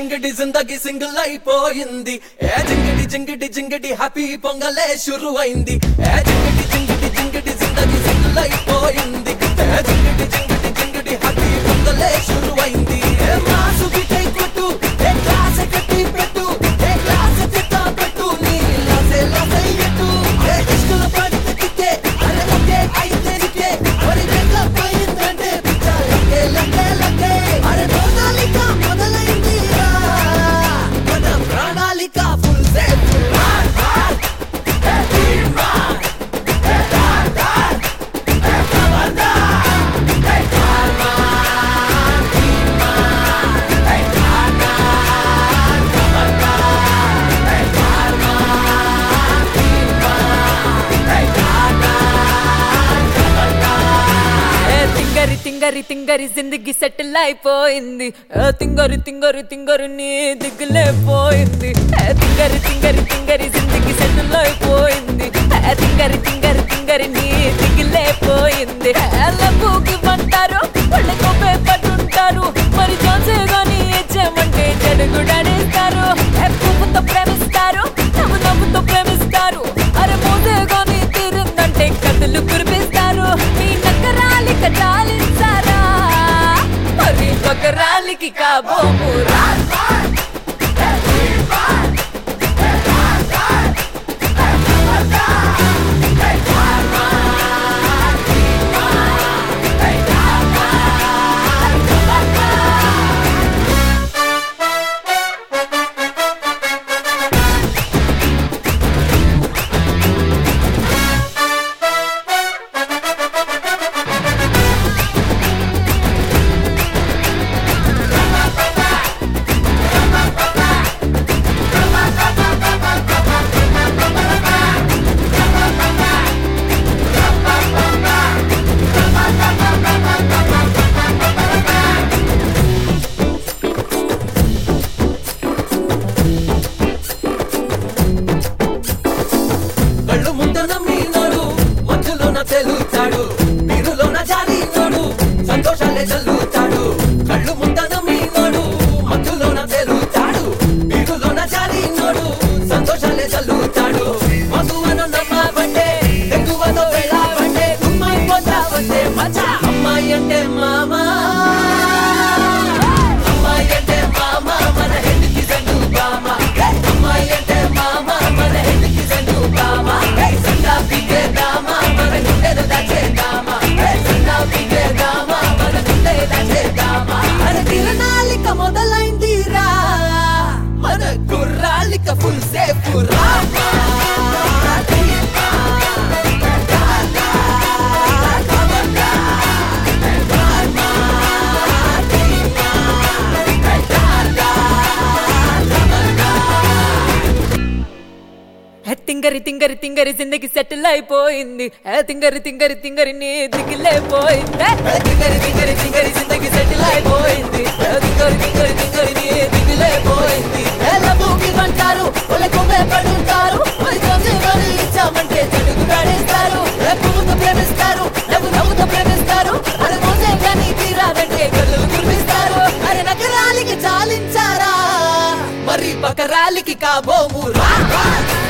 జింగిడి జిందగి single అయిపోయింది ఏ జింగిడి జింగిడి జింగిడి happy పొంగలే షురు అయింది ఏ జింగిడి జింగిడి జింగిడి జిందగి single అయిపోయింది ఏ జింగిడి జింగిడి జింగిడి హ్యాపీ పొంగలే షురు అయింది ఏ మాసు బిటై కొట్టు ఏ క్లాస్ కట్టి పెట్టు ఏ క్లాస్ చెత్త పెట్టు నీ లాసే లాసే ఎట్టు ఏ ఇష్కుల పడితే కిక్కే అరే లకే అయితే రికే మరి బెక్క పోయిందంటే పిచ్చ లకే లకే లకే అరే ప్రణాళిక మొదలైంది మన ప్రణాళిక ఫుల్ సేఫ్ ఏ తింగరి తింగరి తింగరి జిందగీ సెటిల్ అయిపోయింది ఏ తింగరి తింగరి తింగరి నీ దిగులే పోయింది ఏ తింగరి తింగరి తింగరి జిందగీ సెటిల్ అయిపోయింది ఏ తింగరి తింగరి తింగరి నీ దిగులే పోయింది లబ్బుకి పంటారు వాళ్ళకు పట్టుంటారు మరి జాన్సే గాని ఇచ్చామంటే చెడుగుడనేస్తారు ఏ పువ్వుతో ప్రేమిస్తారు నవ్వు నవ్వుతో ప్రేమిస్తారు అరే మోసే గాని తీరిందంటే కథలు కురిపిస్తారు మీ నగరాలిక చాలించారా మరి నగరాలికి కాబోమురా కళ్ళు ముంద నమ్మినోడు మధ్యలోన తెలుతాడు వీరులోన జారినోడు సంతోషాలే చల్లుతాడు కళ్ళు ముంద నమ్మినోడు మధ్యలోన తెలుతాడు వీరులోన జారినోడు సంతోషాలే చల్లుతాడు మధువన నమ్మవంటే ఎక్కువతో వెళ్ళావంటే గుమ్మాయి పోతావంటే మచా అమ్మాయి అంటే మామా అమ్మాయి అంటే మామ మన హెడ్కి జండు బామ అమ్మాయి అంటే మామ మన హెడ్కి జండు బామ సండా పిగే దామ మన గుండెలు దాచే దామ సండా పిగే దామ మన గుండెలు దాచే దామ మన తిరణాలిక మొదలైందిరా మన కుర్రాలిక ఫుల్ సేఫ్ రామా ఏ తింగరి తింగరి తింగరి జిందగీ సెటిల్ అయిపోయింది ఏ తింగరి తింగరి తింగరి నీ దిగులే పోయింది తింగరి తింగరి తింగరి జిందగీ సెటిల్ అయిపోయింది తింగరి తింగరి తింగరి నీ దిగులే పోయింది ఎల్లబూకి పంటారు ఒళ్ళకు పడుంటారు మరి చూసి మరి ఇచ్చామంటే చెడుగు పడేస్తారు పువ్వుతో ప్రేమిస్తారు నవ్వు నవ్వుతో ప్రేమిస్తారు అది మోసే కానీ తీరాదంటే కళ్ళు కురిపిస్తారు అరే నగరాలికి చాలించారా మరి బకరాలికి కాబోము రా